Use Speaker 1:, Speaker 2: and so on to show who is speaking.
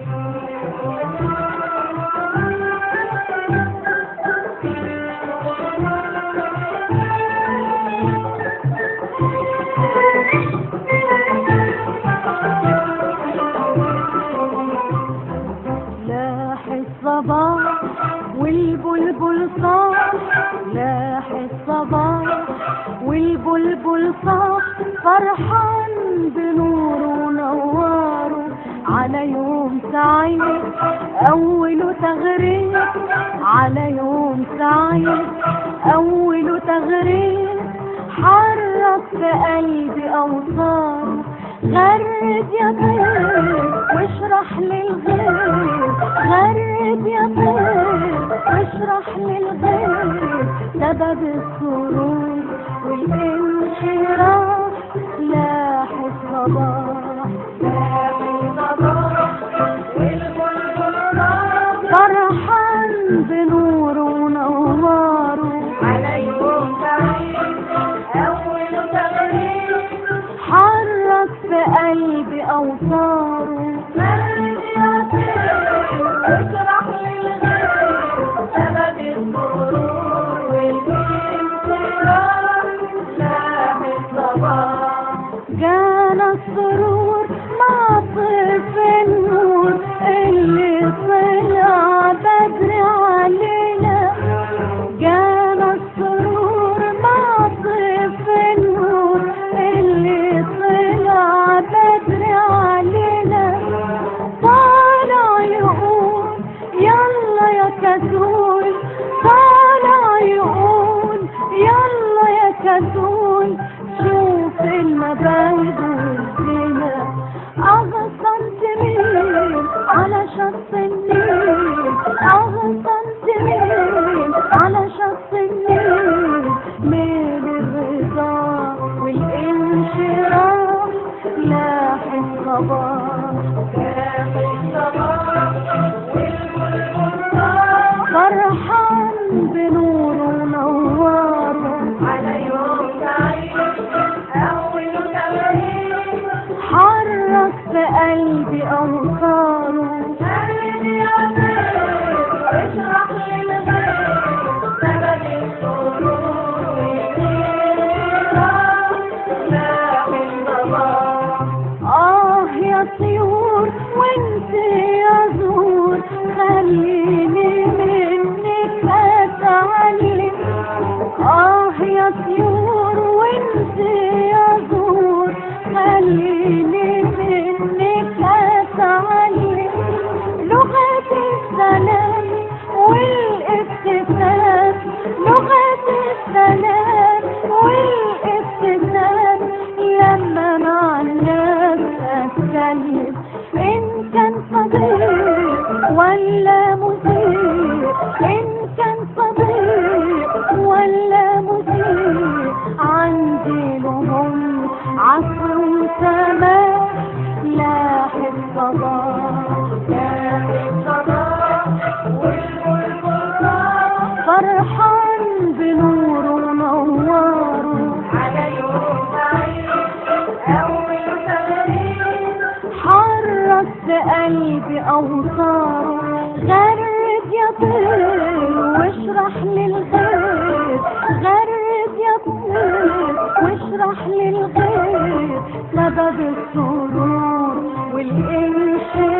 Speaker 1: لاح الصباح والبلبل صاح لاح الصباح والبلبل صاح فرحان بنوره ونواره على يوم سعيد أوله تغريد على يوم سعيد أوله تغريد حرك في قلبي أوصاره غرد يا طير واشرح للغير غرد يا طير واشرح للغير سبب السرور والانشراح لاح الصباح لاح الصباح والبلبل راح فرحان بنوره ونواره على يوم سعيد أول تغريد حرك في قلبي أوتاره فرد يا طير اشرح للغير سبب السرور والانشراح لاح الصباح جانا السرور مع طيف النور اللي طلع بدري علينا جانا السرور مع طيف النور اللي طلع بدري علينا طالع يقول يلا يا كسول طالع يقول يلا يا كسول شوف المبايد والزينة أغصنت مين على شط النيل أغصنت مين على شط النيل من الرضا والانشراح لاح الصباح لاح الصباح والبلبل راح فرحان بنوره ونواره على يوم سعيد أول تغريد حرك في قلبي أوصاره فرد يا طير اشرح للغير سبب السرور والانشراح لاح الصباح آه يا طيور وانت يا زور خليني منك أتعلم آه يا طيور وانت يا زور خليني منك أتعلم لغة السلام والابتسام لغة السلام والابتسام لما مع الناس أتكلم إن كان صديق ولا مدير إن كان صديق ولا مدير عندي لهم عصر وسماح لاح الصباح لاح الصباح والبلبل راح فرحان بنوره ونواره على يوم سعيد أول تغريد حرك في قلبي أوصاره غرد يا طير واشرح للغير غرد يا طير واشرح للغير سبب السرور والانشراح